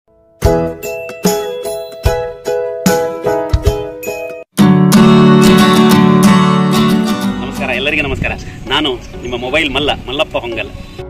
ನಮಸ್ಕಾರ ಎಲ್ಲರಿಗೂ ನಮಸ್ಕಾರ ನಾನು ನಿಮ್ಮ ಮೊಬೈಲ್ ಮಲ್ಲ ಮಲ್ಲಪ್ಪ ಹೊಂಗಲ್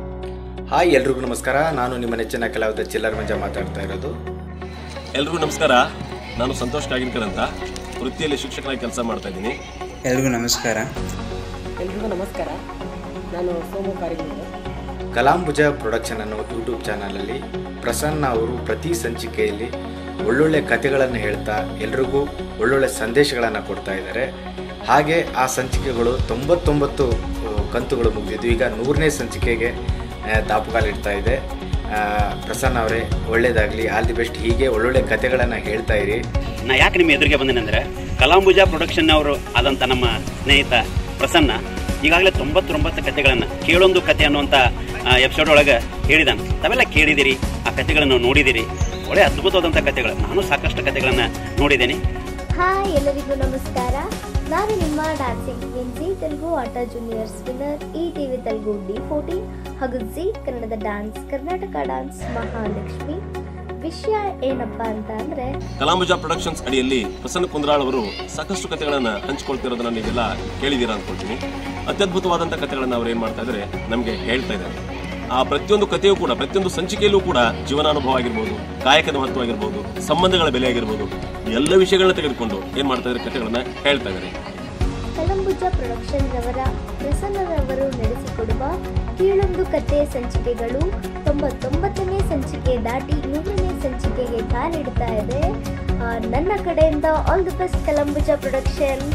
ಹಾಯ್ ಎಲ್ರಿಗೂ ನಮಸ್ಕಾರ ನಾನು ನಿಮ್ಮ ನೆಚ್ಚಿನ ಕಲಾವಿದ ಚಿಲ್ಲರ್ ಮಂಜ ಮಾತಾಡ್ತಾ ಇರೋದು ಎಲ್ರಿಗೂ ನಮಸ್ಕಾರ ನಾನು ಸಂತೋಷ್ ಕಾಗಿನ್ಕರ್ ಅಂತ ವೃತ್ತಿಯಲ್ಲಿ ಶಿಕ್ಷಕನಾಗಿ ಕೆಲಸ ಮಾಡ್ತಾ ಇದ್ದೀನಿ ಎಲ್ರಿಗೂ ನಮಸ್ಕಾರ ಎಲ್ರಿಗೂ ನಮಸ್ಕಾರ ನಾನು ಸೋಮು ಕಾರಿಗುಂಡು ಕಲಾಂಬುಜ ಪ್ರೊಡಕ್ಷನ್ ಅನ್ನೋ ಯೂಟ್ಯೂಬ್ ಚಾನಲಲ್ಲಿ ಪ್ರಸನ್ನ ಅವರು ಪ್ರತಿ ಸಂಚಿಕೆಯಲ್ಲಿ ಒಳ್ಳೊಳ್ಳೆ ಕಥೆಗಳನ್ನು ಹೇಳ್ತಾ ಎಲ್ರಿಗೂ ಒಳ್ಳೊಳ್ಳೆ ಸಂದೇಶಗಳನ್ನು ಕೊಡ್ತಾ ಇದ್ದಾರೆ ಹಾಗೆ ಆ ಸಂಚಿಕೆಗಳು ತೊಂಬತ್ತೊಂಬತ್ತು ಆ, ಕಂತುಗಳು ಮುಗಿದಿದ್ದು ಈಗ ನೂರನೇ ಸಂಚಿಕೆಗೆ ಆ, ದಾಪುಗಾಲಿಡ್ತಾ ಇದೆ ಆ, ಪ್ರಸನ್ನ ಅವರೇ ಒಳ್ಳೇದಾಗಲಿ ಆಲ್ ದಿ ಬೆಸ್ಟ್ ಹೀಗೆ ಒಳ್ಳೊಳ್ಳೆ ಕಥೆಗಳನ್ನು ಹೇಳ್ತಾ ಇರಿ ನಾ ಯಾಕೆ ನಿಮ್ಮ ಎದುರಿಗೆ ಬಂದೇನೆಂದ್ರೆ ಕಲಾಂಬುಜ ಪ್ರೊಡಕ್ಷನ್ ಅವರು ಆದಂಥ ನಮ್ಮ ಸ್ನೇಹಿತ ಪ್ರಸನ್ನ ಈಗಾಗಲೇ ತೊಂಬತ್ತೊಂಬತ್ತು ಕಥೆಗಳನ್ನು ಕೇಳೊಂದು ಕತೆ ಅನ್ನುವಂಥ ಎಪಿಸೋಡ್ ಒಳಗೆ ಹೇಳಿದಾನೆ ತಾವೆಲ್ಲ ಕೇಳಿದಿರಿ ಆ ಕಥೆಗಳನ್ನು ನೋಡಿದಿರಿ ಒಳ್ಳೆ ಅದ್ಭುತವಾದಂಥ ಕಥೆಗಳು ನಾನು ಸಾಕಷ್ಟು ಕಥೆಗಳನ್ನು ನೋಡಿದ್ದೇನೆ ಹಾಯ್ ಎಲ್ಲರಿಗೂ ನಮಸ್ಕಾರ ನಾನು ನಿಮ್ಮ dancing queen Zee Telugu Aata juniors winner E TV Telugu Dhee fourteen ಹಾಗೂ ಜಿ ಕನ್ನಡದ ಡ್ಯಾನ್ಸ್ ಕರ್ನಾಟಕ ಡ್ಯಾನ್ಸ್ ಮಹಾಲಕ್ಷ್ಮಿ ವಿಷಯ ಏನಪ್ಪ ಅಂತ ಅಂದ್ರೆ ಕಲಾಂಬುಜ ಪ್ರೊಡಕ್ಷನ್ಸ್ ಅಡಿಯಲ್ಲಿ ಪ್ರಸನ್ನ ಕುಂದ್ರಾಳ್ ಅವರು ಸಾಕಷ್ಟು ಕಥೆಗಳನ್ನು ಹಂಚ್ಕೊಳ್ತಿರೋದನ್ನ ನೀವೆಲ್ಲ ಕೇಳಿದ್ದೀರಾ ಅನ್ಕೊಳ್ತೀನಿ ಅತ್ಯದ್ಭುತವಾದಂಥ ಕಥೆಗಳನ್ನು ಅವ್ರು ಏನು ಮಾಡ್ತಾ ಇದ್ದಾರೆ ನಮಗೆ ಹೇಳ್ತಾ ಇದ್ದಾರೆ ಆ ಪ್ರತಿಯೊಂದು ಕಥೆಯೂ ಕೂಡ ಪ್ರತಿಯೊಂದು ಸಂಚಿಕೆಯಲ್ಲೂ ಕೂಡ ಜೀವನಾನುಭವ ಆಗಿರ್ಬೋದು ಕಾಯಕದ ಮಹತ್ವ ಆಗಿರ್ಬೋದು ಸಂಬಂಧಗಳ ಬೆಲೆ ಆಗಿರ್ಬೋದು ಎಲ್ಲ ವಿಷಯಗಳನ್ನ ತೆಗೆದುಕೊಂಡು ಏನು ಮಾಡ್ತಾ ಇದ್ದಾರೆ ಕಥೆಗಳನ್ನ ಹೇಳ್ತಾ ಇದ್ದಾರೆ ಕಲಂಬುಜ ಪ್ರೊಡಕ್ಷನ್ ರವರ ಪ್ರಸನ್ನರವರು ನಡೆಸಿಕೊಡುವ ಕೀಳೊಂದು ಕತೆ ಸಂಚಿಕೆಗಳು ತೊಂಬತ್ತೊಂಬತ್ತನೇ ಸಂಚಿಕೆ ದಾಟಿ ನೂರನೇ ಸಂಚಿಕೆಗೆ ಕಾಲಿಡ್ತಾ ಇದೆ ಆ, ನನ್ನ ಕಡೆಯಿಂದ all the best Kalambuja production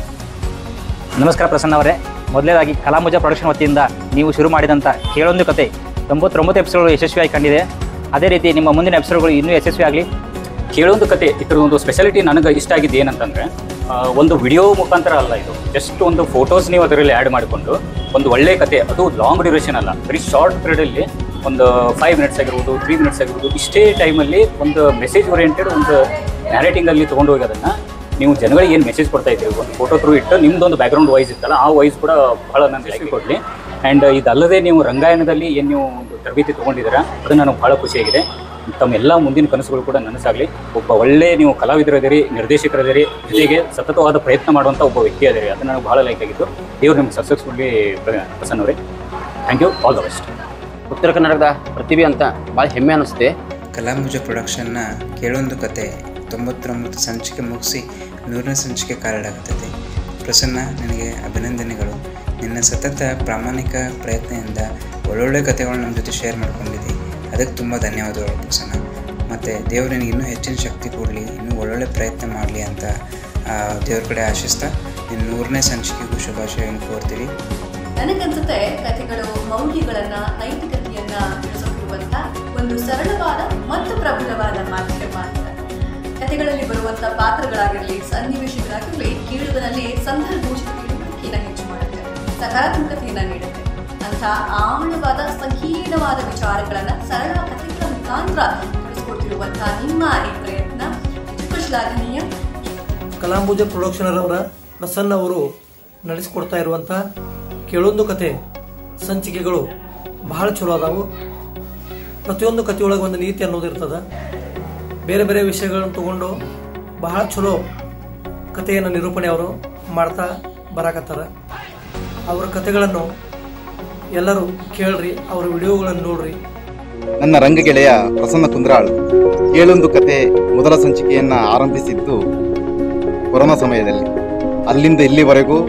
ನಮಸ್ಕಾರ ಪ್ರಸನ್ನ ಅವರೇ ಮೊದಲೇದಾಗಿ ಕಲಾಮುಜ ಪ್ರೊಡಕ್ಷನ್ ವತಿಯಿಂದ ನೀವು ಶುರು ಮಾಡಿದಂಥ ಕೇಳೊಂದು ಕತೆ ತೊಂಬತ್ತೊಂಬತ್ತು ಎಪಿಸೋಡ್ಗಳು ಯಶಸ್ವಿಯಾಗಿ ಕಂಡಿದೆ ಅದೇ ರೀತಿ ನಿಮ್ಮ ಮುಂದಿನ ಎಪಿಸೋಡ್ಗಳು ಇನ್ನೂ ಯಶಸ್ವಿ ಆಗಲಿ ಕೇಳೊಂದು ಕತೆ ಇದರ ಒಂದು ಸ್ಪೆಷಾಲಿಟಿ ನನಗೆ ಇಷ್ಟ ಆಗಿದ್ದು ಏನಂತಂದರೆ ಒಂದು ವಿಡಿಯೋ ಮುಖಾಂತರ ಅಲ್ಲ ಇದು ಜಸ್ಟ್ ಒಂದು ಫೋಟೋಸ್ ನೀವು ಅದರಲ್ಲಿ ಆ್ಯಡ್ ಮಾಡಿಕೊಂಡು ಒಂದು ಒಳ್ಳೆಯ ಕತೆ ಅದು ಲಾಂಗ್ ಡ್ಯೂರೇಷನ್ ಅಲ್ಲ ವೆರಿ ಶಾರ್ಟ್ ಪೀರಿಯಡಲ್ಲಿ ಒಂದು ಫೈವ್ ಮಿನಿಟ್ಸ್ ಆಗಿರ್ಬೋದು ತ್ರೀ ಮಿನಿಟ್ಸ್ ಆಗಿರ್ಬೋದು ಇಷ್ಟೇ ಟೈಮಲ್ಲಿ ಒಂದು ಮೆಸೇಜ್ ಓರಿಯೆಂಟೆಡ್ ಒಂದು ನ್ಯಾರೇಟಿಂಗಲ್ಲಿ ತೊಗೊಂಡು ಹೋಗಿ ಅದನ್ನು ನೀವು ಜನಗಳಿಗೆ ಏನು ಮೆಸೇಜ್ ಕೊಡ್ತಾ ಇದ್ದೀರಿ ಒಂದು ಫೋಟೋ ಥ್ರೂ ಇಟ್ಟು ನಿಮ್ದೊಂದು ಬ್ಯಾಕ್ಗ್ರೌಂಡ್ ವಾಯ್ಸ್ ಇತ್ತಲ್ಲ ಆ ವಾಯ್ಸ್ ಕೂಡ ಬಹಳ ನನಗೆ ಲೈಕ್ ಕೊಡಲಿ ಆ್ಯಂಡ್ ಇದಲ್ಲದೆ ನೀವು ರಂಗಾಯಣದಲ್ಲಿ ಏನು ನೀವು ಒಂದು ತರಬೇತಿ ತೊಗೊಂಡಿದ್ದೀರಾ ಅದು ನನಗೆ ಭಾಳ ಖುಷಿಯಾಗಿದೆ ತಮ್ಮ ಎಲ್ಲ ಮುಂದಿನ ಕನಸುಗಳು ಕೂಡ ನನಸಾಗಲಿ ಒಬ್ಬ ಒಳ್ಳೆ ನೀವು ಕಲಾವಿದರಿದ್ದೀರಿ ನಿರ್ದೇಶಕರಿದ್ದೀರಿ ಜೊತೆಗೆ ಸತತವಾದ ಪ್ರಯತ್ನ ಮಾಡುವಂಥ ಒಬ್ಬ ವ್ಯಕ್ತಿ ಅದೀರಿ ಅದು ನನಗೆ ಭಾಳ ಲೈಕ್ ಆಗಿತ್ತು ದೇವ್ರು ನಿಮ್ಗೆ ಸಕ್ಸಸ್ಫುಲ್ಲಿ ಪ್ರಸನ್ನ ಅವರೇ thank you all the best ಉತ್ತರ ಕನ್ನಡದ ಪ್ರತಿಭೆ ಅಂತ ಭಾಳ ಹೆಮ್ಮೆ ಅನಿಸುತ್ತೆ ಕಲಾಂಬುಜ ಪ್ರೊಡಕ್ಷನ್ನ ಕೇಳೊಂದು ಕತೆ ತೊಂಬತ್ತೊಂಬತ್ತು ಸಂಚಿಕೆ ಮುಗಿಸಿ ನೂರನೇ ಸಂಚಿಕೆ ಕಾಲಿಡಾಗುತ್ತದೆ ಪ್ರಸನ್ನ ನಿನಗೆ ಅಭಿನಂದನೆಗಳು ನಿನ್ನ ಸತತ ಪ್ರಾಮಾಣಿಕ ಪ್ರಯತ್ನದಿಂದ ಒಳ್ಳೊಳ್ಳೆ ಕಥೆಗಳು ನಮ್ಮ ಜೊತೆ ಶೇರ್ ಮಾಡ್ಕೊಂಡಿದ್ದಿ ಅದಕ್ಕೆ ತುಂಬ ಧನ್ಯವಾದಗಳು ಪ್ರಸನ್ನ ಮತ್ತು ದೇವರು ನಿನಗೆ ಇನ್ನೂ ಹೆಚ್ಚಿನ ಶಕ್ತಿ ಕೊಡಲಿ ಇನ್ನೂ ಒಳ್ಳೊಳ್ಳೆ ಪ್ರಯತ್ನ ಮಾಡಲಿ ಅಂತ ಆ, ದೇವ್ರ ಕಡೆ ಆಶಿಸ್ತಾ ನಿನ್ನ ನೂರನೇ ಸಂಚಿಕೆಗೂ ಶುಭಾಶಯವನ್ನು ಕೋರ್ತೀವಿ ನನಗನ್ಸುತ್ತೆ ಕಥೆಗಳು ಮೌಲ್ಯಗಳನ್ನ ನೈತಿಕತೆಯನ್ನ ತಿಳಿಸುತ್ತಿರುವಂತ ಒಂದು ಸರಳವಾದ ಮತ್ತು ಪ್ರಬಲವಾದ ಮಾಧ್ಯಮ ಅಂತ ಕಥೆಗಳಲ್ಲಿ ಬರುವಂತ ಪಾತ್ರಗಳಾಗಿರಲಿ ಸನ್ನಿವೇಶಗಳಾಗಿರಲಿ ಕೇಳುಗನಲ್ಲಿ ಸಂದರ್ಭೋಚಿತ ತಿಳುವಳಿಕೆಯನ್ನ ಹೆಚ್ಚು ಮಾಡುತ್ತೆ ಸಕಾರಾತ್ಮಕತೆಯನ್ನ ನೀಡುತ್ತೆ ಅಂತ ಆಳವಾದ ಸಂಕೀರ್ಣವಾದ ವಿಚಾರಗಳನ್ನ ಸರಳ ಕಥೆಗಳ ಮುಖಾಂತರ ತಿಳಿಸ್ಕೊಡ್ತಿರುವಂತಹ ನಿಮ್ಮ ಈ ಪ್ರಯತ್ನ ನಿಜಕ್ಕೂ ಶ್ಲಾಘನೀಯ ಕಲಾಂಬುಜ ಪ್ರೊಡಕ್ಷನರ್ ಅವರ ಪ್ರಸನ್ನ ಅವರು ನಡೆಸಿಕೊಡ್ತಾ ಇರುವಂಥ ಕೇಳೊಂದು ಕತೆ ಸಂಚಿಕೆಗಳು ಬಹಳ ಚಲೋ ಅದಾವು ಪ್ರತಿಯೊಂದು ಕಥೆಯೊಳಗೆ ಒಂದು ನೀತಿ ಅನ್ನೋದು ಇರ್ತದ ಬೇರೆ ಬೇರೆ ವಿಷಯಗಳನ್ನು ತಗೊಂಡು ಬಹಳ ಚಲೋ ಕಥೆಯನ್ನು ನಿರೂಪಣೆ ಅವರು ಮಾಡ್ತಾ ಬರಾಕತ್ತಾರ ಅವರ ಕಥೆಗಳನ್ನು ಎಲ್ಲರೂ ಕೇಳ್ರಿ ಅವರ ವಿಡಿಯೋಗಳನ್ನು ನೋಡ್ರಿ ನನ್ನ ರಂಗ ಗೆಳೆಯ ಪ್ರಸನ್ನ ಕುಂದ್ರಾಳ್ ಕೇಳೊಂದು ಕತೆ ಮೊದಲ ಸಂಚಿಕೆಯನ್ನ ಆರಂಭಿಸಿದ್ದು ಕೊರೋನಾ ಸಮಯದಲ್ಲಿ ಅಲ್ಲಿಂದ ಇಲ್ಲಿವರೆಗೂ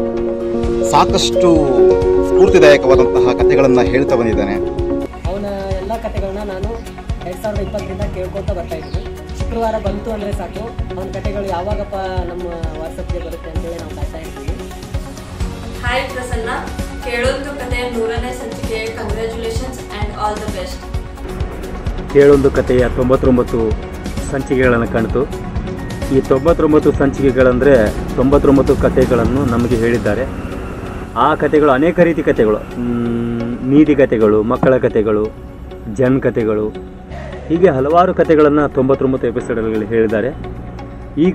ಸಾಕಷ್ಟು ಸ್ಫೂರ್ತಿದಾಯಕವಾದಂತಹ ಕಥೆಗಳನ್ನು ಹೇಳ್ತಾ ಬಂದಿದ್ದಾನೆ ಅವನ ಎಲ್ಲ ಕಥೆಗಳನ್ನ ನಾನು ಎರಡು ಸಾವಿರದ ಇಪ್ಪತ್ತರಿಂದ ಕೇಳ್ಕೊತಾ ಬರ್ತಾ ಇದ್ದೀನಿ ಶುಕ್ರವಾರ ಬಂತು ಅಂದರೆ ಸಾಕು ಅವನ ಕಥೆಗಳು ಯಾವಾಗಪ್ಪ ನಮ್ಮ ವಾಟ್ಸಪ್ಗೆ ಬರುತ್ತೆ ಅಂತೇಳಿ ನಾವು ಕಾಯ್ತಾ ಇರ್ತೀವಿ ಹಾಯ್ ಪ್ರಸನ್ನ ಕೇಳೊಂದು ಕತೆ ನೂರನೇ ಸಂಚಿಕೆ congratulations and all the best ಕೇಳೊಂದು ಕಥೆಯ ತೊಂಬತ್ತೊಂಬತ್ತು ಸಂಚಿಕೆಗಳನ್ನು ಕಾಣ್ತು ಈ ತೊಂಬತ್ತೊಂಬತ್ತು ಸಂಚಿಕೆಗಳಂದರೆ ತೊಂಬತ್ತೊಂಬತ್ತು ಕಥೆಗಳನ್ನು ನಮಗೆ ಹೇಳಿದ್ದಾರೆ ಆ ಕಥೆಗಳು ಅನೇಕ ರೀತಿ ಕಥೆಗಳು ಮ್, ನೀತಿ ಕಥೆಗಳು ಮಕ್ಕಳ ಕಥೆಗಳು ಜನ್ ಕಥೆಗಳು ಹೀಗೆ ಹಲವಾರು ಕಥೆಗಳನ್ನು ತೊಂಬತ್ತೊಂಬತ್ತು ಎಪಿಸೋಡ್ಗಳಲ್ಲಿ ಹೇಳಿದ್ದಾರೆ ಈಗ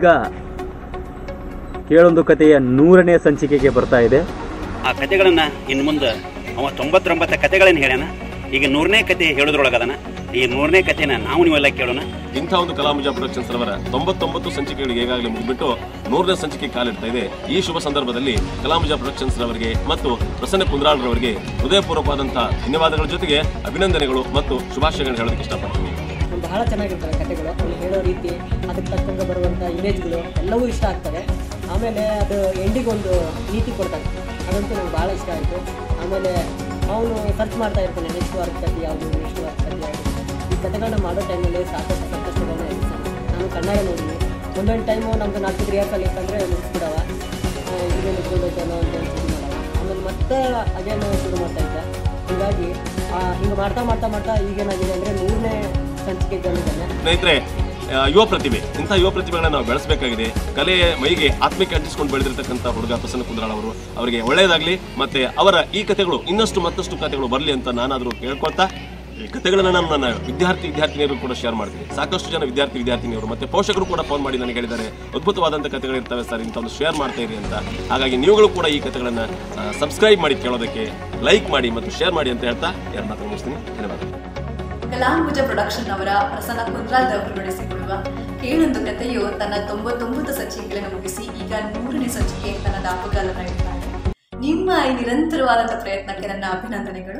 ಕೇಳೊಂದು ಕಥೆಯ ನೂರನೇ ಸಂಚಿಕೆಗೆ ಬರ್ತಾ ಇದೆ ಆ ಕಥೆಗಳನ್ನು ಇನ್ನು ಮುಂದೆ ಅವ ತೊಂಬತ್ತೊಂಬತ್ತು ಕಥೆಗಳನ್ನು ಹೇಳ್ಯಾನ ಈಗ ನೂರನೇ ಕತೆ ಹೇಳೋದ್ರೊಳಗದನ ಈ ನೂರನೇ ಕತೆನ ನಾವು ನೀವೆಲ್ಲ ಕೇಳೋಣ ಇಂಥ ಒಂದು ಕಲಾಮುಜ ಪ್ರೊಡಕ್ಷನ್ಸ್ ರವರ ತೊಂಬತ್ತೊಂಬತ್ತು ಸಂಚಿಕೆಗಳಿಗೆ ಈಗಾಗಲೇ ಮುಗಿಬಿಟ್ಟು ನೂರನೇ ಸಂಚಿಕೆ ಕಾಲಿಡ್ತಾ ಇದೆ ಈ ಶುಭ ಸಂದರ್ಭದಲ್ಲಿ ಕಲಾಮುಜ ಪ್ರೊಡಕ್ಷನ್ಸ್ ರವರಿಗೆ ಮತ್ತು ಪ್ರಸನ್ನ ಕುಂದ್ರಾಳ್ ರವರಿಗೆ ಹೃದಯಪೂರ್ವಕವಾದಂತಹ ಧನ್ಯವಾದಗಳ ಜೊತೆಗೆ ಅಭಿನಂದನೆಗಳು ಮತ್ತು ಶುಭಾಶಯಗಳನ್ನು ಹೇಳೋದಕ್ಕೆ ಇಷ್ಟಪಡ್ತೀನಿ ಬಹಳ ಚೆನ್ನಾಗಿರ್ತವೆ ಕಥೆಗಳು ಅವ್ನು ಹೇಳೋ ರೀತಿ ಅದಕ್ಕೆ ತಕ್ಕಂಗೆ ಬರುವಂಥ ಇಮೇಜ್ಗಳು ಎಲ್ಲವೂ ಇಷ್ಟ ಆಗ್ತವೆ ಆಮೇಲೆ ಅದು ಎಂಡಿಗೆ ಒಂದು ನೀತಿ ಕೊಡ್ತಾನೆ ಅದಂತೂ ನಂಗೆ ಭಾಳ ಇಷ್ಟ ಆಯಿತು ಆಮೇಲೆ ಅವನು ಸರ್ಚ್ ಮಾಡ್ತಾ ಇರ್ತಾನೆ ನೆಕ್ಸ್ಟ್ ವಾರದ ಕತೆ ಯಾವುದು ನೆಕ್ಸ್ಟ್ ವಾರದ ಕತೆ ಯಾವುದು ಈ ಕಥೆಗಳನ್ನ ಮಾಡೋ ಟೈಮಲ್ಲಿ ಸಾಕಷ್ಟು ಸಂಕಷ್ಟಗಳನ್ನ ಎದುರಿಸ್ತಾನೆ ನಾನು ಕಣ್ಣಾರೆ ನೋಡಿದ್ವಿ ಒಂದೊಂದು ಟೈಮು ನಮ್ದು ನಾಲ್ಕು ರಿಯಾಸಲ್ಲಿ ಇತ್ತಂದರೆ ಮುಗಿಸ್ಬಿಡವ ಇದೇ ಮುಗಿಸ್ಬಿಡೋದೇನೋ ಅಂತ ಶುರು ಮಾಡವ ಆಮೇಲೆ ಮತ್ತೆ ಅದೇನೋ ಶುರು ಮಾಡ್ತಾ ಇದ್ದ ಹೀಗಾಗಿ ಹಿಂಗೆ ಮಾಡ್ತಾ ಮಾಡ್ತಾ ಮಾಡ್ತಾ ಈಗೇನಾಗಿದೆ ಅಂದರೆ ಮೂರನೇ ಸಂಚಿಕೆ ಬಂದಿದ್ದಾನೆ ಸ್ನೇಹಿತರೆ ಆ, ಯುವ ಪ್ರತಿಭೆ ಇಂಥ ಯುವ ಪ್ರತಿಭೆಗಳನ್ನ ನಾವು ಬೆಳೆಸಬೇಕಾಗಿದೆ ಕಲೆ ಮೈಗೆ ಆತ್ಮಕ್ಕೆ ಅಂಟಿಸ್ಕೊಂಡು ಬೆಳೆದಿರ್ತಕ್ಕಂಥ ಹುಡುಗ ಪ್ರಸನ್ನ ಕುಂದ್ರಾಳ್ ಅವರು ಅವರಿಗೆ ಒಳ್ಳೆಯದಾಗಲಿ ಮತ್ತೆ ಅವರ ಈ ಕಥೆಗಳು ಇನ್ನಷ್ಟು ಮತ್ತಷ್ಟು ಕಥೆಗಳು ಬರಲಿ ಅಂತ ನಾನಾದರೂ ಕೇಳ್ಕೊಳ್ತಾ ಈ ಕಥೆಗಳನ್ನ ನಾನು ನನ್ನ ವಿದ್ಯಾರ್ಥಿ ವಿದ್ಯಾರ್ಥಿನಿಯರು ಕೂಡ ಶೇರ್ ಮಾಡ್ತೀನಿ ಸಾಕಷ್ಟು ಜನ ವಿದ್ಯಾರ್ಥಿ ವಿದ್ಯಾರ್ಥಿನಿಯರು ಮತ್ತೆ ಪೋಷಕರು ಕೂಡ ಫೋನ್ ಮಾಡಿ ನನಗೆ ಹೇಳಿದ್ದಾರೆ ಅದ್ಭುತವಾದಂಥ ಕಥೆಗಳು ಇರ್ತವೆ ಸರ್ ಇಂಥ ಒಂದು ಶೇರ್ ಮಾಡ್ತಾ ಇರಿ ಅಂತ ಹಾಗಾಗಿ ನೀವುಗಳು ಕೂಡ ಈ ಕಥೆಗಳನ್ನ ಸಬ್ಸ್ಕ್ರೈಬ್ ಮಾಡಿ ಕೇಳೋದಕ್ಕೆ ಲೈಕ್ ಮಾಡಿ ಮತ್ತು ಶೇರ್ ಮಾಡಿ ಅಂತ ಹೇಳ್ತಾ ಎರಡು ಮಾತು ಮುಗಿಸ್ತೀನಿ ಧನ್ಯವಾದ ಕಲಾಂಬುಜ ಪ್ರೊಡಕ್ಷನ್ ಅವರ ಪ್ರಸನ್ನ ಕುಂದ್ರಾಲ್ ಅವರು ನಡೆಸಿಕೊಡುವ ಕೇಳೊಂದು ಕಥೆಯು ತನ್ನ ತೊಂಬತ್ತೊಂಬತ್ತು ಸಂಚಿಕೆಗಳನ್ನು ಮುಗಿಸಿ ಈಗ ನೂರನೇ ಸಂಚಿಕೆ ತನ್ನ ದಾಪುಗಾಲನ್ನ ಇಡ್ತಾರೆ ನಿಮ್ಮ ಈ ನಿರಂತರವಾದಂಥ ಪ್ರಯತ್ನಕ್ಕೆ ನನ್ನ ಅಭಿನಂದನೆಗಳು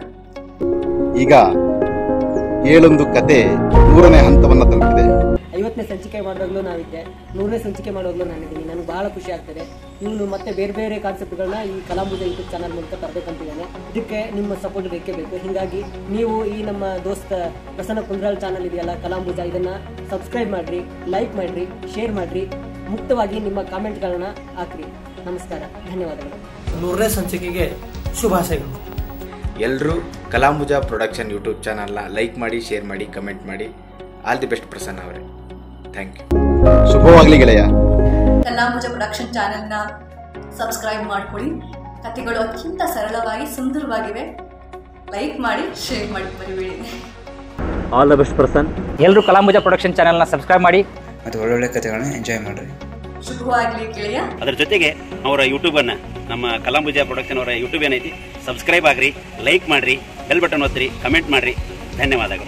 ಈಗ ಏಳೊಂದು ಕತೆ ಮೂರನೇ ಹಂತವನ್ನು ತಲುಪಿದೆ ಐವತ್ತನೇ ಸಂಚಿಕೆ ಮಾಡುವಾಗಲೂ ನಾವಿದ್ದೆ ನೂರನೇ ಸಂಚಿಕೆ ಮಾಡುವಾಗಲೂ ನಾನಿದ್ದೀನಿ ನನಗೆ ಭಾಳ ಖುಷಿ ಆಗ್ತದೆ ಇವನು ಮತ್ತೆ ಬೇರೆ ಬೇರೆ ಕಾನ್ಸೆಪ್ಟ್ಗಳನ್ನ ಈ ಕಲಾಂಬುಜ ಯೂಟ್ಯೂಬ್ ಚಾನಲ್ ಮೂಲಕ ತರಬೇಕಂತಿದ್ದಾನೆ ಇದಕ್ಕೆ ನಿಮ್ಮ ಸಪೋರ್ಟ್ ಬೇಕೇ ಬೇಕು ಹೀಗಾಗಿ ನೀವು ಈ ನಮ್ಮ ದೋಸ್ತ ಪ್ರಸನ್ನ ಕುಂದ್ರಾಳ್ ಚಾನಲ್ ಇದೆಯಲ್ಲ ಕಲಾಂಬುಜ ಇದನ್ನ ಸಬ್ಸ್ಕ್ರೈಬ್ ಮಾಡಿರಿ ಲೈಕ್ ಮಾಡಿರಿ ಶೇರ್ ಮಾಡಿರಿ ಮುಕ್ತವಾಗಿ ನಿಮ್ಮ ಕಾಮೆಂಟ್ಗಳನ್ನ ಹಾಕ್ರಿ ನಮಸ್ಕಾರ ಧನ್ಯವಾದಗಳು ನೂರನೇ ಸಂಚಿಕೆಗೆ ಶುಭಾಶಯಗಳು ಎಲ್ಲರೂ ಕಲಾಂಬುಜ ಪ್ರೊಡಕ್ಷನ್ ಯೂಟ್ಯೂಬ್ ಚಾನಲ್ನ ಲೈಕ್ ಮಾಡಿ ಶೇರ್ ಮಾಡಿ ಕಮೆಂಟ್ ಮಾಡಿ ಆಲ್ ದಿ ಬೆಸ್ಟ್ ಪ್ರಸನ್ನ ಅವರೇ ಥ್ಯಾಂಕ್ ಯು ಶುಭವಾಗಲಿ ಗೆಳೆಯ ಕಲಾಂಬುಜ ಪ್ರೊಡಕ್ಷನ್ ಚಾನೆಲ್ನ ಸಬ್ಸ್ಕ್ರೈಬ್ ಮಾಡ್ಕೊಳ್ಳಿ ಕಥೆಗಳು ಅತ್ಯಂತ ಸರಳವಾಗಿ ಸುಂದರವಾಗಿವೆ ಲೈಕ್ ಮಾಡಿ ಶೇರ್ ಮಾಡಿ ಮರಿಬೇಡಿ ಆಲ್ ದ ಬೆಸ್ಟ್ ಪರ್ಸನ್ ಎಲ್ಲರೂ ಕಲಾಂಬುಜ ಪ್ರೊಡಕ್ಷನ್ ಚಾನಲ್ನ ಸಬ್ಸ್ಕ್ರೈಬ್ ಮಾಡಿ ಮತ್ತು ಒಳ್ಳೊಳ್ಳೆ ಕಥೆಗಳನ್ನ ಎಂಜಾಯ್ ಮಾಡಿರಿ ಶುಭವಾಗಲಿ ಗೆಳೆಯ ಅದರ ಜೊತೆಗೆ ಅವರ ಯೂಟ್ಯೂಬನ್ನು ನಮ್ಮ ಕಲಾಂಬುಜ ಪ್ರೊಡಕ್ಷನ್ ಅವರ ಯೂಟ್ಯೂಬ್ ಏನೈತಿ ಸಬ್ಸ್ಕ್ರೈಬ್ ಆಗ್ರಿ ಲೈಕ್ ಮಾಡ್ರಿ ಬೆಲ್ ಬಟನ್ ಒತ್ತಿರಿ ಕಮೆಂಟ್ ಮಾಡ್ರಿ ಧನ್ಯವಾದಗಳು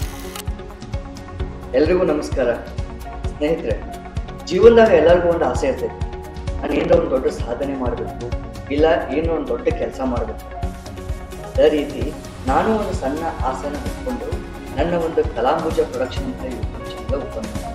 ಎಲ್ರಿಗೂ ನಮಸ್ಕಾರ ಸ್ನೇಹಿತರೆ ಜೀವನದಾಗ ಎಲ್ಲರಿಗೂ ಒಂದು ಆಸೆ ಇರ್ತೈತಿ ನಾನು ಏನೋ ಒಂದು ದೊಡ್ಡ ಸಾಧನೆ ಮಾಡಬೇಕು ಇಲ್ಲ ಏನೋ ಒಂದು ದೊಡ್ಡ ಕೆಲಸ ಮಾಡಬೇಕು ಅದೇ ರೀತಿ ನಾನು ಒಂದು ಸಣ್ಣ ಆಸೆನ ಹೊತ್ಕೊಂಡು ನನ್ನ ಒಂದು ಕಲಾಂಬುಜ ಪ್ರೊಡಕ್ಷನ್ ಅಂತ ಯೂಟ್ಯೂಬ್ ಚಾನಲ್ ಓಪನ್ ಮಾಡಿದೆ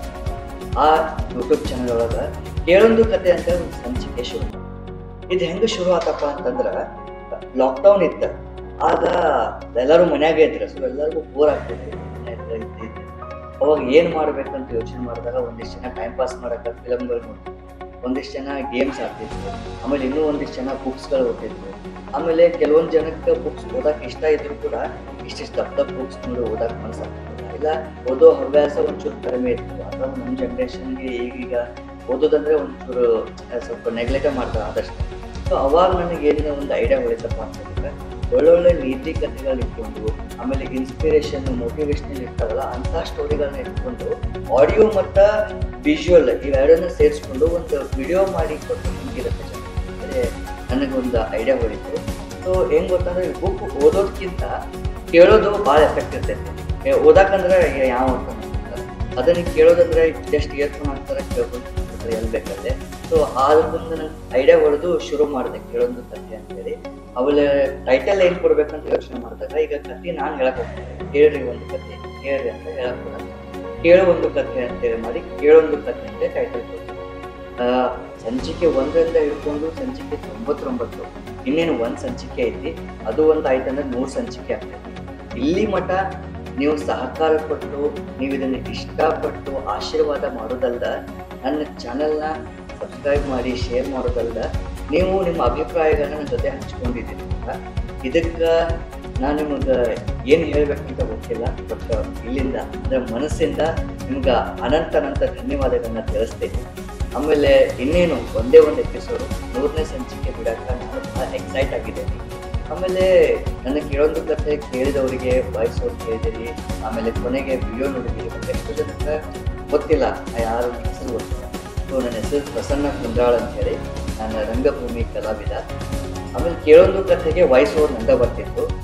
ಆ ಯೂಟ್ಯೂಬ್ ಚಾನಲ್ ಒಳಗೆ ಕೇಳೊಂದು ಕತೆ ಅಂತ ಒಂದು ಸಂಚಿಕೆ ಶುರು ಮಾಡಿದೆ. ಇದು ಹೆಂಗೆ ಶುರು ಆತಪ್ಪ ಅಂತಂದ್ರೆ ಲಾಕ್ಡೌನ್ ಇತ್ತ ಆಗ ಎಲ್ಲರೂ ಮನ್ಯಾಗ ಇದ್ರು ಸೊ ಎಲ್ಲರಿಗೂ ಬೋರ್ ಆಗ್ತಿತ್ತು ಮನ್ಯಾಗ ಇದ್ದಿದ್ದು ಅವಾಗ ಏನ್ ಮಾಡ್ಬೇಕಂತ ಯೋಚನೆ ಮಾಡಿದಾಗ ಒಂದಿಷ್ಟು ಜನ ಟೈಮ್ ಪಾಸ್ ಮಾಡಕ್ಕೆ ಫಿಲಮ್ಗಳು ನೋಡ್ತಿದ್ರು ಒಂದಿಷ್ಟು ಜನ ಗೇಮ್ಸ್ ಆಡ್ತಿದ್ರು ಆಮೇಲೆ ಇನ್ನೂ ಒಂದಿಷ್ಟು ಜನ ಬುಕ್ಸ್ಗಳು ಓದ್ತಿದ್ರು ಆಮೇಲೆ ಕೆಲವೊಂದು ಜನಕ್ಕೆ ಬುಕ್ಸ್ ಓದಕ್ಕೆ ಇಷ್ಟ ಇದ್ರು ಕೂಡ ಇಷ್ಟಿಷ್ಟು ದಪ್ಪ ದಪ್ಪ ಬುಕ್ಸ್ ನೋಡಿ ಓದಕ್ಕೆ ಮನಸ್ಸಾಗ್ತಿಲ್ಲ ಇಲ್ಲ ಓದೋ ಹವ್ಯಾಸ ಒಂಚೂರು ಕಡಿಮೆ ಇತ್ತು ಅಥವಾ ನಮ್ಮ ಜನ್ರೇಷನ್ಗೆ ಈಗೀಗ ಓದೋದಂದ್ರೆ ಒಂಚೂರು ಆ, ಸ್ವಲ್ಪ ನೆಗ್ಲೆಕ್ಟ್ ಮಾಡ್ತಾರೆ ಆದಷ್ಟು ಸೊ ಅವಾಗ ನನಗೆ ಏನಿದೆ ಒಂದು ಐಡಿಯಾ ಹೊಳಿತಪ್ಪ ಅಂತಂದ್ರೆ ಒಳ್ಳೊಳ್ಳೆ ನೀತಿ ಕಥೆಗಳು ಇಟ್ಕೊಂಡು ಆಮೇಲೆ ಇನ್ಸ್ಪಿರೇಷನ್ ಮೋಟಿವೇಶನಲ್ ಇರ್ತಾವಲ್ಲ ಅಂತ ಸ್ಟೋರಿಗಳನ್ನ ಇಟ್ಕೊಂಡು ಆಡಿಯೋ ಮತ್ತು ವಿಜುವಲ್ ಇವೆರಡನ್ನ ಸೇರಿಸ್ಕೊಂಡು ಒಂದು ವಿಡಿಯೋ ಮಾಡಿ ಕೊಟ್ಟು ಹಿಂಗಿರುತ್ತೆ ಅಂದರೆ ನನಗೊಂದು ಐಡಿಯಾ ಹೊಳಿತು ಸೊ ಹೆಂಗ್ ಗೊತ್ತಂದ್ರೆ ಬುಕ್ ಓದೋದ್ಕಿಂತ ಕೇಳೋದು ಭಾಳ ಎಫೆಕ್ಟ್ ಇರ್ತೈತಿ ಏ, ಓದಾಕಂದ್ರೆ ಏ, ಯಾವ ಅರ್ಥ ಮಾಡ್ತಾರೆ ಅದನ್ನ ಕೇಳೋದಂದ್ರೆ ಜಸ್ಟ್ ಇಯರ್ಫೋನ್ ಹಾಕ್ತಾರೆ ಕೇಳ್ಕೊಂಡು ಎಲ್ಲಿ ಬೇಕಾದ್ರೆ ಸೊ ಅದಕ್ಕೊಂದು ನಂಗೆ ಐಡಿಯಾ ಹೊಡೆದು ಶುರು ಮಾಡಿದೆ ಕೇಳೊಂದು ಕಥೆ ಅಂತೇಳಿ ಆಮೇಲೆ ಟೈಟಲ್ ಏನ್ ಕೊಡ್ಬೇಕಂತ ಯೋಚನೆ ಮಾಡಿದಾಗ ಈಗ ಕಥೆ ನಾನು ಹೇಳಕ್ ಹೋಗ್ತೀನಿ ಕೇಳ್ರಿ ಒಂದು ಕಥೆ ಕೇಳ್ರಿ ಅಂತ ಹೇಳಕ್ ಹೋಗಲ್ಲ ಕೇಳೋ ಒಂದು ಕಥೆ ಅಂತೇಳಿ ಮಾಡಿ ಕೇಳೊಂದು ಕಥೆ ಅಂತ ಟೈಟಲ್ ಕೊಡ್ತೀನಿ ಆ, ಸಂಚಿಕೆ ಒಂದರಿಂದ ಹಿಡ್ಕೊಂಡು ಸಂಚಿಕೆ ತೊಂಬತ್ತೊಂಬತ್ತು ಇನ್ನೇನು ಒಂದ್ ಸಂಚಿಕೆ ಐತಿ ಅದು ಒಂದು ಆಯ್ತಂದ್ರೆ ನೂರು ಸಂಚಿಕೆ ಆಗ್ತೈತಿ ಇಲ್ಲಿ ಮಠ ನೀವು ಸಹಕಾರ ಕೊಟ್ಟು ನೀವು ಇದನ್ನ ಇಷ್ಟಪಟ್ಟು ಆಶೀರ್ವಾದ ಮಾಡೋದಲ್ದ ನನ್ನ ಚಾನೆಲ್ನ ಸಬ್ಸ್ಕ್ರೈಬ್ ಮಾಡಿ ಶೇರ್ ಮಾಡೋದಲ್ದ ನೀವು ನಿಮ್ಮ ಅಭಿಪ್ರಾಯಗಳನ್ನ ನನ್ನ ಜೊತೆ ಹಂಚ್ಕೊಂಡಿದ್ದೀರಿ ಇದಕ್ಕೆ ನಾನು ನಿಮಗೆ ಏನು ಹೇಳ್ಬೇಕಂತ ಗೊತ್ತಿಲ್ಲ ಬಟ್ ಇಲ್ಲಿಂದ ಅಂದ್ರೆ ಮನಸ್ಸಿಂದ ನಿಮ್ಗೆ ಅನಂತ ಅನಂತ ಧನ್ಯವಾದಗಳನ್ನ ತಿಳಿಸ್ತೀನಿ ಆಮೇಲೆ ಇನ್ನೇನು ಒಂದೇ ಒಂದು ಎಪಿಸೋಡ್ ನೂರನೇ ಸಂಚಿಕೆ ಬಿಡಕ್ಕೆ ನಾನು ಭಾಳ ಎಕ್ಸೈಟ್ ಆಗಿದ್ದೇನೆ ಆಮೇಲೆ ನನ್ನ ಕೇಳೊಂದು ಕಥೆ ಕೇಳಿದವರಿಗೆ ವಾಯ್ಸ್ ಓವರ್ ಕೇಳಿದಿರಿ ಆಮೇಲೆ ಕೊನೆಗೆ ವಿಡಿಯೋ ನೋಡಿದಿರಿ ಮತ್ತೆ ಎಷ್ಟು ಜನಕ್ಕೆ ಗೊತ್ತಿಲ್ಲ ಆ ಯಾರು ಹೆಸರು ಗೊತ್ತಿಲ್ಲ ಸೊ ನನ್ನ ಹೆಸರು ಪ್ರಸನ್ನ ಕುಂದ್ರಾಳ್ ಅಂತ ಹೇಳಿ ನಾನು ರಂಗಭೂಮಿ ಕಲಾವಿದ ಆಮೇಲೆ ಕೇಳೊಂದು ಕಥೆಗೆ ವಾಯ್ಸ್ ಓವರ್ ನಂದ ಬರ್ತಿತ್ತು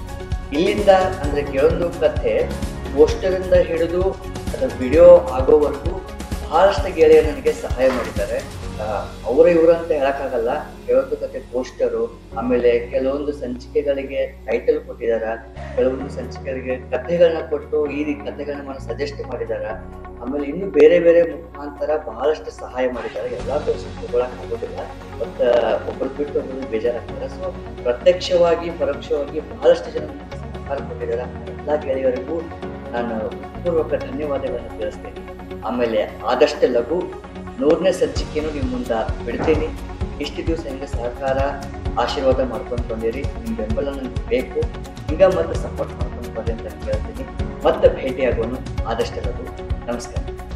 ಇಲ್ಲಿಂದ ಅಂದ್ರೆ ಕೆಲವೊಂದು ಕಥೆ ಪೋಸ್ಟರಿಂದ ಹಿಡಿದು ಅದರ ವಿಡಿಯೋ ಆಗೋವರೆಗೂ ಬಹಳಷ್ಟು ಗೆಳೆಯರು ನನಗೆ ಸಹಾಯ ಮಾಡಿದ್ದಾರೆ ಆ, ಅವ್ರ ಇವರು ಅಂತ ಹೇಳಕ್ಕಾಗಲ್ಲ ಕೆಲವೊಂದು ಕತೆ ಪೋಸ್ಟರು ಆಮೇಲೆ ಕೆಲವೊಂದು ಸಂಚಿಕೆಗಳಿಗೆ ಟೈಟಲ್ ಕೊಟ್ಟಿದಾರ ಕೆಲವೊಂದು ಸಂಚಿಕೆಗಳಿಗೆ ಕಥೆಗಳನ್ನ ಕೊಟ್ಟು ಈ ರೀತಿ ಕಥೆಗಳನ್ನ મને ಸಜೆಸ್ಟ್ ಮಾಡಿದಾರ ಆಮೇಲೆ ಇನ್ನು ಬೇರೆ ಬೇರೆ ಮುಖಾಂತರ ಬಹಳಷ್ಟು ಸಹಾಯ ಮಾಡಿದ್ದಾರೆ ಎಲ್ಲಾ ತಗೊಳಕ್ ಆಗೋದಿಲ್ಲ ಬಟ್ ಒಬ್ಬರು ಬಿಟ್ಟು ಒಬ್ಬರು ಬೇಜಾರಾಗ್ತಾರೆ ಸೊ ಪ್ರತ್ಯಕ್ಷವಾಗಿ ಪರೋಕ್ಷವಾಗಿ ಬಹಳಷ್ಟು ಜನ ನನಗೆ ಸಹಕಾರ ಕೊಟ್ಟಿದ್ದಾರೆ ಎಲ್ಲಾ ಗೆಳೆಯರಿಗೂ ನಾನು ಪೂರ್ವಕ ಧನ್ಯವಾದಗಳನ್ನು ತಿಳಿಸ್ತೇನೆ ಆಮೇಲೆ ಆದಷ್ಟು ಲಘು ನೂರನೇ ಸಂಚಿಕೆಯನ್ನು ನಿಮ್ಮ ಮುಂದೆ ಬಿಡ್ತೀನಿ ಇಷ್ಟು ದಿವಸ ಹಿಂಗೆ ಸಹಕಾರ ಆಶೀರ್ವಾದ ಮಾಡ್ಕೊಂಡು ಬಂದಿರಿ ನಿಮ್ಮ ಬೆಂಬಲ ನನಗೆ ಬೇಕು ಹಿಂಗ ಮತ್ತೆ ಸಪೋರ್ಟ್ ಮಾಡ್ಕೊಂಡು ಬರ್ರಿ ಅಂತ ಕೇಳ್ತೀನಿ ಮತ್ತೆ ಭೇಟಿಯಾಗೋನು ಆದಷ್ಟು ಲಘು ನಮಸ್ಕಾರ